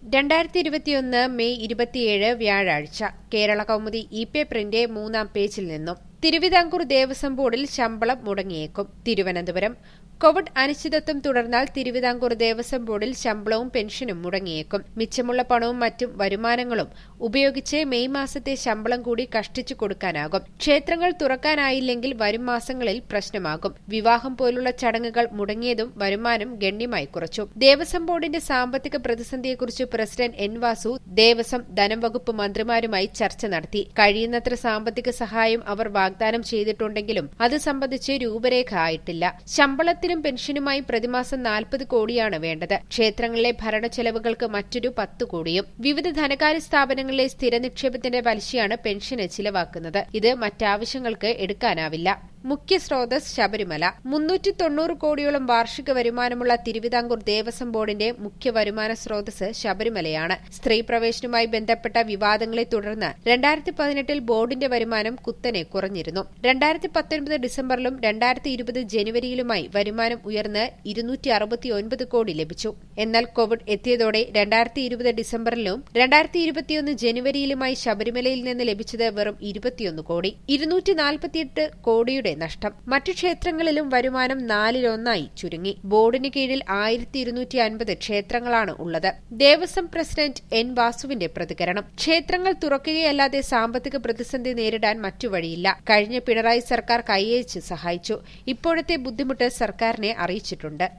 രണ്ടായിരത്തി ഇരുപത്തിയൊന്ന് മെയ് ഇരുപത്തിയേഴ് വ്യാഴാഴ്ച കേരള കൗമുദി ഇ പേപ്പറിന്റെ മൂന്നാം പേജിൽ നിന്നും തിരുവിതാംകൂർ ദേവസ്വം ബോർഡിൽ ശമ്പളം മുടങ്ങിയേക്കും തിരുവനന്തപുരം കോവിഡ് അനിശ്ചിതത്വം തുടർന്നാൽ തിരുവിതാംകൂർ ദേവസ്വം ബോർഡിൽ ശമ്പളവും പെൻഷനും മുടങ്ങിയേക്കും മിച്ചമുള്ള പണവും മറ്റും വരുമാനങ്ങളും ഉപയോഗിച്ച് മെയ് മാസത്തെ ശമ്പളം കൂടി കഷ്ടിച്ചു കൊടുക്കാനാകും ക്ഷേത്രങ്ങൾ തുറക്കാനായില്ലെങ്കിൽ വരും മാസങ്ങളിൽ പ്രശ്നമാകും വിവാഹം പോലുള്ള ചടങ്ങുകൾ മുടങ്ങിയതും വരുമാനം ഗണ്യമായി കുറച്ചു ദേവസ്വം ബോർഡിന്റെ സാമ്പത്തിക പ്രതിസന്ധിയെക്കുറിച്ച് പ്രസിഡന്റ് എൻ വാസു ദേവസ്വം ധനം വകുപ്പ് മന്ത്രിമാരുമായി ചർച്ച നടത്തി കഴിയുന്നത്ര സാമ്പത്തിക സഹായം അവർ വാഗ്ദാനം ചെയ്തിട്ടുണ്ടെങ്കിലും അത് സംബന്ധിച്ച് രൂപരേഖ ആയിട്ടില്ല ശമ്പളത്തിനും പെൻഷനുമായി പ്രതിമാസം നാൽപ്പത് കോടിയാണ് വേണ്ടത് ക്ഷേത്രങ്ങളിലെ ഭരണ ചെലവുകൾക്ക് മറ്റൊരു പത്ത് കോടിയും വിവിധ ധനകാര്യ സ്ഥാപനങ്ങളിലെ സ്ഥിര നിക്ഷേപത്തിന്റെ പലിശയാണ് പെൻഷന് ചിലവാക്കുന്നത് ഇത് മറ്റാവശ്യങ്ങൾക്ക് എടുക്കാനാവില്ല മുഖ്യ സ്രോതസ് ശബരിമല മുന്നൂറ്റി തൊണ്ണൂറ് കോടിയോളം വാർഷിക വരുമാനമുള്ള തിരുവിതാംകൂർ ദേവസ്വം ബോർഡിന്റെ മുഖ്യ വരുമാന സ്രോതസ് ശബരിമലയാണ് സ്ത്രീ പ്രവേശനവുമായി ബന്ധപ്പെട്ട വിവാദങ്ങളെ തുടർന്ന് രണ്ടായിരത്തി പതിനെട്ടിൽ ബോർഡിന്റെ വരുമാനം കുത്തനെ കുറഞ്ഞിരുന്നു രണ്ടായിരത്തി പത്തൊൻപത് ഡിസംബറിലും രണ്ടായിരത്തി ഇരുപത് ജനുവരിയിലുമായി വരുമാനം ഉയർന്ന് ഇരുന്നൂറ്റി അറുപത്തിയൊൻപത് കോടി ലഭിച്ചു എന്നാൽ കോവിഡ് എത്തിയതോടെ രണ്ടായിരത്തി ഇരുപത് ഡിസംബറിലും രണ്ടായിരത്തി ഇരുപത്തിയൊന്ന് ജനുവരിയിലുമായി ശബരിമലയിൽ നിന്ന് ലഭിച്ചത് വെറും ഇരുപത്തിയൊന്ന് കോടി ഇരുന്നൂറ്റി നാൽപ്പത്തിയെട്ട് കോടിയുടെ നഷ്ടം മറ്റു ക്ഷേത്രങ്ങളിലും വരുമാനം നാലിലൊന്നായി ചുരുങ്ങി ബോർഡിന് കീഴിൽ ആയിരത്തി ഇരുന്നൂറ്റി അൻപത് ക്ഷേത്രങ്ങളാണ് ഉള്ളത് ദേവസ്വം പ്രസിഡന്റ് എൻ വാസുവിന്റെ പ്രതികരണം ക്ഷേത്രങ്ങൾ തുറക്കുകയല്ലാതെ സാമ്പത്തിക പ്രതിസന്ധി നേരിടാൻ മറ്റു വഴിയില്ല കഴിഞ്ഞ പിണറായി സർക്കാർ കൈയച്ച് സഹായിച്ചു ഇപ്പോഴത്തെ ബുദ്ധിമുട്ട് സർക്കാരിനെ അറിയിച്ചിട്ടുണ്ട്